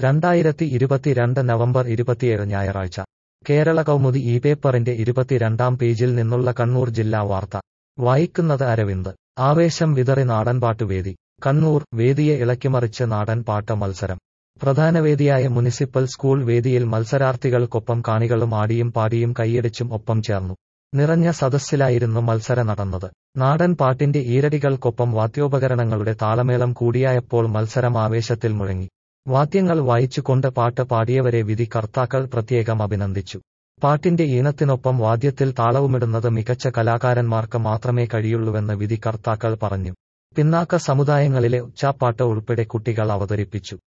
രണ്ടായിരത്തി ഇരുപത്തിരണ്ട് നവംബർ ഇരുപത്തിയേഴ് ഞായറാഴ്ച കേരള കൗമുദി ഈ പേപ്പറിന്റെ ഇരുപത്തിരണ്ടാം പേജിൽ നിന്നുള്ള കണ്ണൂർ ജില്ലാ വാർത്ത വായിക്കുന്നത് അരവിന്ദ് ആവേശം വിതറി നാടൻപാട്ടുവേദി കണ്ണൂർ വേദിയെ ഇളക്കിമറിച്ച് നാടൻ പാട്ട് മത്സരം പ്രധാന വേദിയായ മുനിസിപ്പൽ സ്കൂൾ വേദിയിൽ മത്സരാർത്ഥികൾക്കൊപ്പം കാണികളും ആടിയും പാടിയും കൈയടിച്ചും ഒപ്പം ചേർന്നു നിറഞ്ഞ സദസ്സിലായിരുന്നു മത്സര നടന്നത് നാടൻ പാട്ടിന്റെ ഈരടികൾക്കൊപ്പം വാദ്യോപകരണങ്ങളുടെ താളമേളം കൂടിയായപ്പോൾ മത്സരം ആവേശത്തിൽ മുഴങ്ങി വാദ്യങ്ങൾ വായിച്ചുകൊണ്ട് പാട്ട് പാടിയവരെ വിധി കർത്താക്കൾ പ്രത്യേകം അഭിനന്ദിച്ചു പാട്ടിന്റെ ഈണത്തിനൊപ്പം വാദ്യത്തിൽ താളവുമിടുന്നത് മികച്ച കലാകാരന്മാർക്ക് മാത്രമേ കഴിയുള്ളൂവെന്ന് വിധി കർത്താക്കൾ പറഞ്ഞു പിന്നാക്ക സമുദായങ്ങളിലെ ഉച്ചാപ്പാട്ട് ഉൾപ്പെടെ കുട്ടികൾ അവതരിപ്പിച്ചു